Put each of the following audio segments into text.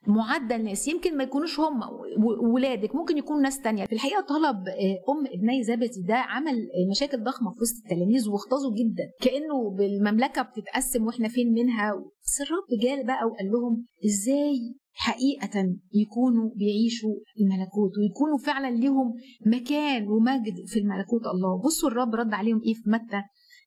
معدل ناس يمكن ما يكونوش هم ولادك ممكن يكونوا ناس تانية في الحقيقه طلب ام ابني زبدي ده عمل مشاكل ضخمه في وسط التلاميذ واغتاظوا جدا كانه بالمملكه بتتقسم واحنا فين منها بس الرب جال بقى وقال لهم ازاي حقيقة يكونوا بيعيشوا الملكوت ويكونوا فعلا لهم مكان ومجد في الملكوت الله بصوا الرب رد عليهم ايه في متى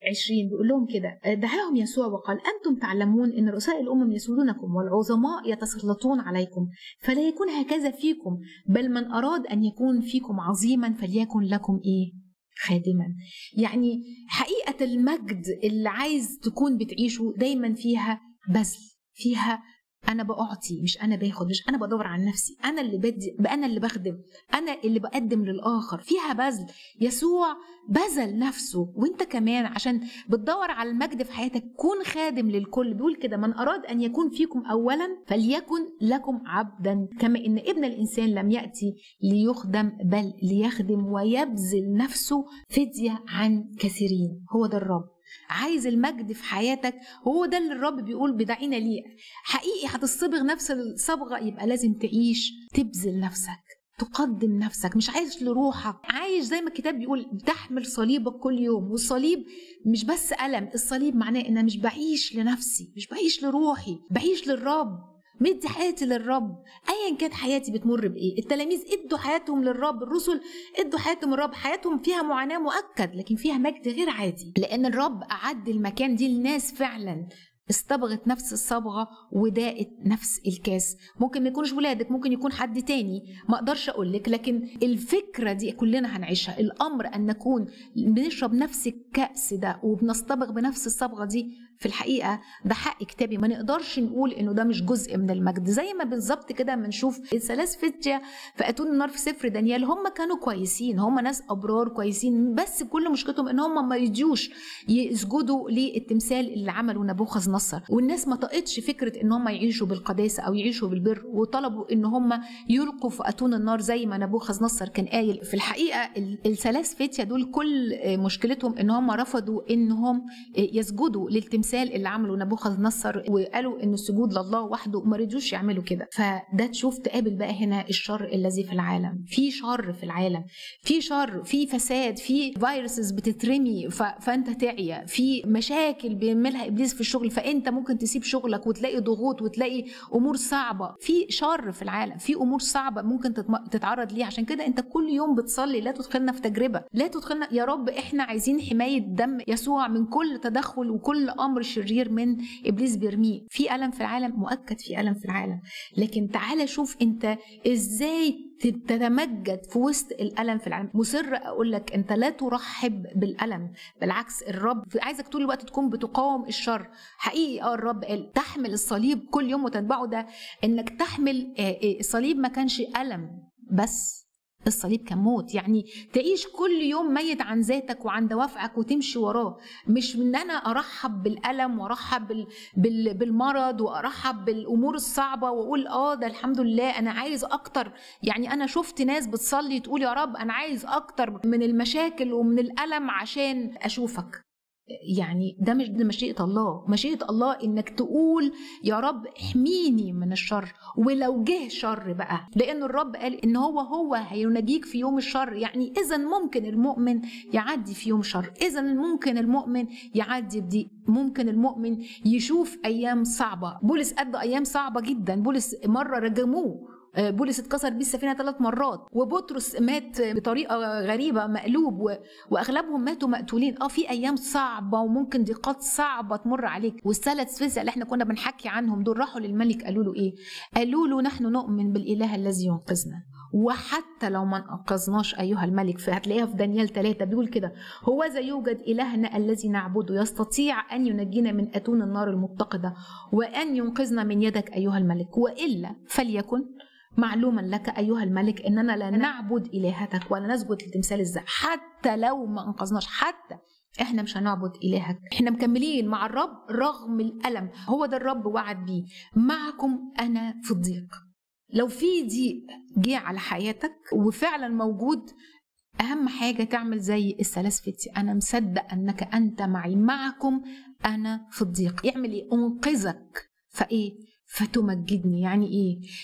20 بيقول لهم كده دعاهم يسوع وقال أنتم تعلمون أن رؤساء الأمم يسودونكم والعظماء يتسلطون عليكم فلا يكون هكذا فيكم بل من أراد أن يكون فيكم عظيما فليكن لكم إيه خادما يعني حقيقة المجد اللي عايز تكون بتعيشه دايما فيها بذل فيها انا بعطي مش انا باخد مش انا بدور عن نفسي انا اللي بدي انا اللي بخدم انا اللي بقدم للاخر فيها بذل يسوع بذل نفسه وانت كمان عشان بتدور على المجد في حياتك كون خادم للكل بيقول كده من اراد ان يكون فيكم اولا فليكن لكم عبدا كما ان ابن الانسان لم ياتي ليخدم بل ليخدم ويبذل نفسه فديه عن كثيرين هو ده الرب عايز المجد في حياتك هو ده اللي الرب بيقول بدعينا ليه حقيقي هتصبغ نفس الصبغه يبقى لازم تعيش تبذل نفسك تقدم نفسك مش عايش لروحك عايش زي ما الكتاب بيقول بتحمل صليبك كل يوم والصليب مش بس ألم الصليب معناه ان انا مش بعيش لنفسي مش بعيش لروحي بعيش للرب مدي حياتي للرب ايا كانت حياتي بتمر بايه التلاميذ ادوا حياتهم للرب الرسل ادوا حياتهم للرب حياتهم فيها معاناه مؤكد لكن فيها مجد غير عادي لان الرب اعد المكان دي لناس فعلا استبغت نفس الصبغه وداقت نفس الكاس ممكن ما يكونش ولادك ممكن يكون حد تاني ما اقدرش اقول لك لكن الفكره دي كلنا هنعيشها الامر ان نكون بنشرب نفس الكاس ده وبنصطبغ بنفس الصبغه دي في الحقيقه ده حق كتابي ما نقدرش نقول انه ده مش جزء من المجد زي ما بالظبط كده بنشوف الثلاث فتية في اتون النار في سفر دانيال هم كانوا كويسين هم ناس ابرار كويسين بس كل مشكلتهم ان هم ما يجوش يسجدوا للتمثال اللي عمله نبوخذ نصر والناس ما طقتش فكره ان هم يعيشوا بالقداسه او يعيشوا بالبر وطلبوا ان هم يلقوا في اتون النار زي ما نبوخذ نصر كان قايل في الحقيقه الثلاث فتية دول كل مشكلتهم ان هم رفضوا انهم يسجدوا للتمثال التمثال اللي عمله نبوخذ نصر وقالوا ان السجود لله وحده ما رضوش يعملوا كده فده تشوف تقابل بقى هنا الشر الذي في العالم في شر في العالم في شر في فساد في فيروسز بتترمي ف... فانت تعيا في مشاكل بيعملها ابليس في الشغل فانت ممكن تسيب شغلك وتلاقي ضغوط وتلاقي امور صعبه في شر في العالم في امور صعبه ممكن تتم... تتعرض ليها عشان كده انت كل يوم بتصلي لا تدخلنا في تجربه لا تدخلنا يا رب احنا عايزين حمايه دم يسوع من كل تدخل وكل امر شرير من ابليس بيرميه في الم في العالم مؤكد في الم في العالم لكن تعالى شوف انت ازاي تتمجد في وسط الالم في العالم مصر اقول لك انت لا ترحب بالالم بالعكس الرب عايزك طول الوقت تكون بتقاوم الشر حقيقي اه الرب قال تحمل الصليب كل يوم وتتبعه ده انك تحمل الصليب ما كانش الم بس الصليب كان موت يعني تعيش كل يوم ميت عن ذاتك وعن دوافعك وتمشي وراه مش ان انا ارحب بالالم وارحب بال... بال... بالمرض وارحب بالامور الصعبه واقول اه ده الحمد لله انا عايز اكتر يعني انا شفت ناس بتصلي تقول يا رب انا عايز اكتر من المشاكل ومن الالم عشان اشوفك يعني ده مش ده مشيئة الله مشيئة الله انك تقول يا رب احميني من الشر ولو جه شر بقى لان الرب قال ان هو هو هينجيك في يوم الشر يعني اذا ممكن المؤمن يعدي في يوم شر اذا ممكن المؤمن يعدي بدي ممكن المؤمن يشوف ايام صعبة بولس قضى ايام صعبة جدا بولس مرة رجموه بولس اتكسر بيه السفينه ثلاث مرات وبطرس مات بطريقه غريبه مقلوب و... واغلبهم ماتوا مقتولين اه في ايام صعبه وممكن ضيقات صعبه تمر عليك والثلاث فزع اللي احنا كنا بنحكي عنهم دول راحوا للملك قالوا له ايه قالوا له نحن نؤمن بالاله الذي ينقذنا وحتى لو ما انقذناش ايها الملك فهتلاقيها في دانيال ثلاثة بيقول كده هو ذا يوجد الهنا الذي نعبده يستطيع ان ينجينا من اتون النار المتقده وان ينقذنا من يدك ايها الملك والا فليكن معلوما لك أيها الملك إننا لا نعبد إلهتك ولا نسجد لتمثال الذهب حتى لو ما أنقذناش حتى احنا مش هنعبد الهك احنا مكملين مع الرب رغم الالم هو ده الرب وعد بيه معكم انا في الضيق لو في ضيق جه على حياتك وفعلا موجود اهم حاجه تعمل زي الثلاث فتي انا مصدق انك انت معي معكم انا في الضيق يعمل ايه انقذك فايه فتمجدني يعني ايه